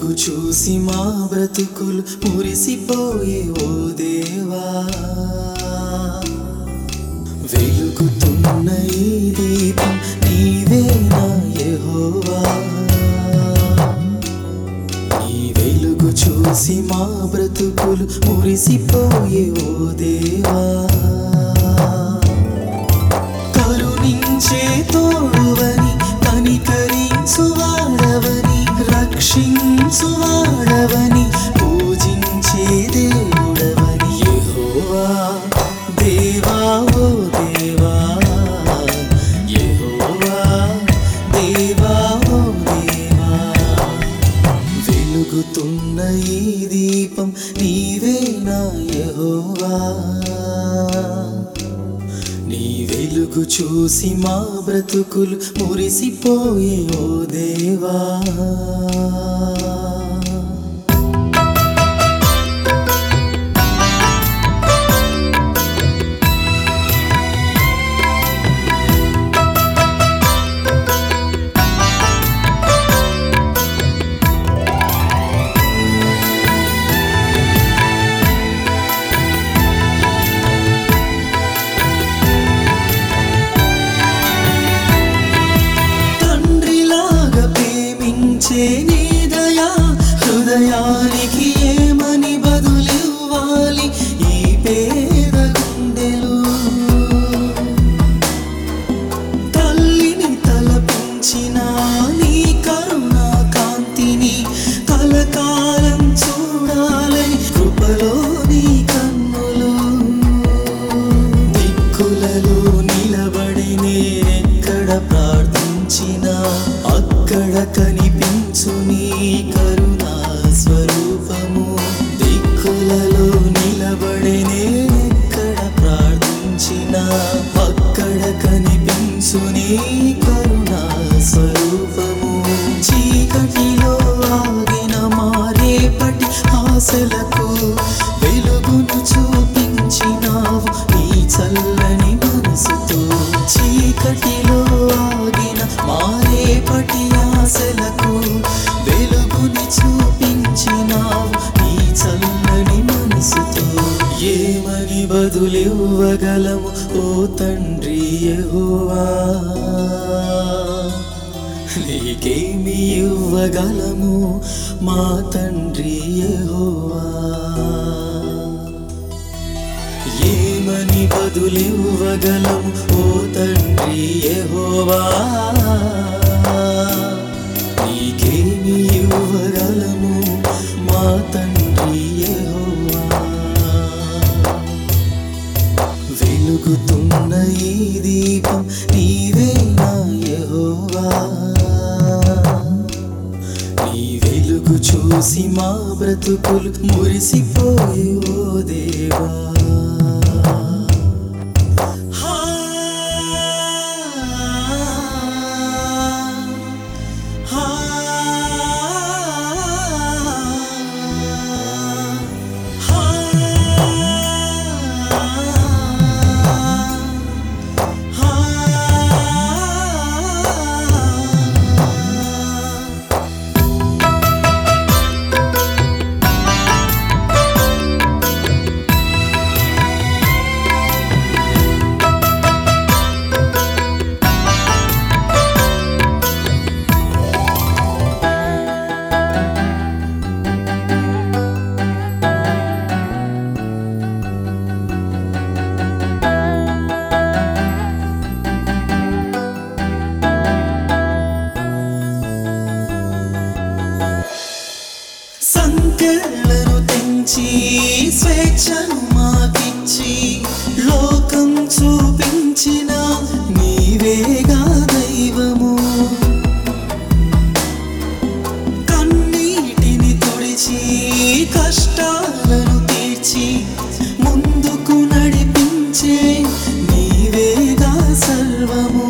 వెలుగు చూసి మా బ్రతుకులు మురిసిపోయే ఓ దేవా వెలుగుతున్న ఈ దీపం నీవేనా యెహోవా నీ వెలుగు చూసి మా బ్రతుకులు మురిసిపోయే ఓ దేవా కరుణించే తోడువని కనికరించువాడవని రక్షించువాడవని పూజించే దేవుడవని యెహోవా దేవా ఓ దేవా యెహోవా దేవా ఓ దేవా వెలుగుతున్న ఈ దీపం నీవేనా యెహోవా నీ వెలుగు చూసి మా బ్రతుకులు మురిసిపోయే ఓ దేవా తండ్రిలాగా ప్రేమించే నీ దయా హృదయానికి ఏమని బదులివ్వాలి ఈ పేద గుండెలు తల్లిని తలపించిన నీ కరుణా కాంతిని కలకాలం చూడాలని కృపలో నీ కన్నులు దిక్కులలో నిలబడి నేనెక్కడ ప్రార్థించినా అక్కడ కనిపించు నీ కరుణా స్వరూపము దిక్కులలో నిలబడి నేనెక్కడ ప్రార్థించినా అక్కడ కనిపించు నీ కరుణా స్వరూపము చీకటిలో ఆగిన మారేపటి ఆశలకు వెలుగును చూపించినావు నీ చల్లని మనసుతో చీకటిలో ఆగిన మారేపటి ఆశలకు వెలుగుని చూపించినావు నీ చల్లని మనసుతో ఏమని బదులివ్వగలము ఓ తండ్రి యెహోవా నీకేమి ఇవ్వగలము మా తండ్రి యెహోవా ఏమని బదులివ్వగలము ఓ తండ్రి యెహోవా నీకేమి ఇవ్వగలము మా తండ్రి యెహోవా వెలుగుతున్న ఈ దీపం నీవేనా యెహోవా నీ వెలుగు చూసి మా బ్రతుకులు మురిసిపోయే ఓ దేవా హా, హా, హా. సంకెళ్ళను తెంచి స్వేచ్ఛను మాకిచ్చి లోకం చూపించిన నీవేగా దైవము కన్నీటిని తుడిచి కష్టాలను తీర్చి ముందుకు నడిపించే నీవేగా సర్వము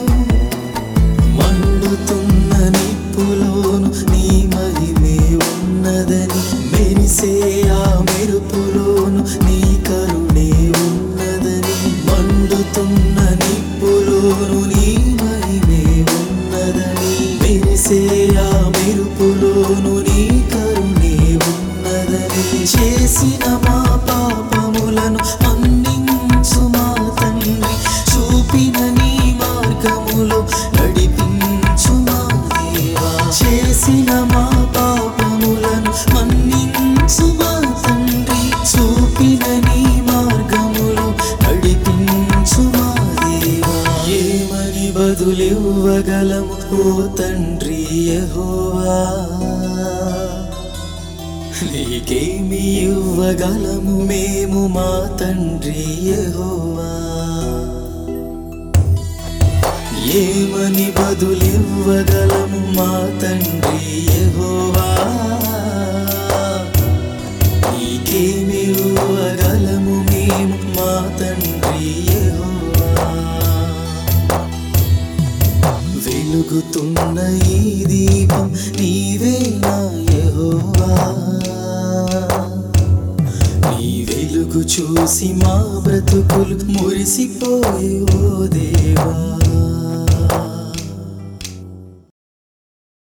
మండుతున్న నిప్పులోను నీ మహిమే ఉన్నదని మెరిసే ఆ మెరుపులోను నీ కరుణే ఉన్నదని మండుతున్న నిప్పులోను నీ మహిమే ఉన్నదని మెరిసే ఆ మెరుపులోను నీ మా పాపములను మన్నించు మా తండ్రి చూపిన నీ మార్గములు నడిపించు మా దేవా ఏమని బదులివ్వగలము ఓ తండ్రి యెహోవా నీకేమి ఇవ్వగలము మేము మా తండ్రి యెహోవా ఏమని బదులివ్వగలము మా తండ్రి యెహోవా నీకేమి ఇవ్వగలము మేము మా తండ్రి యెహోవా వెలుగుతున్న ఈ దీపం నీవే నా యెహోవా నీ వెలుగు చూసి మా బ్రతుకులు మురిసిపోయే ఓ దేవా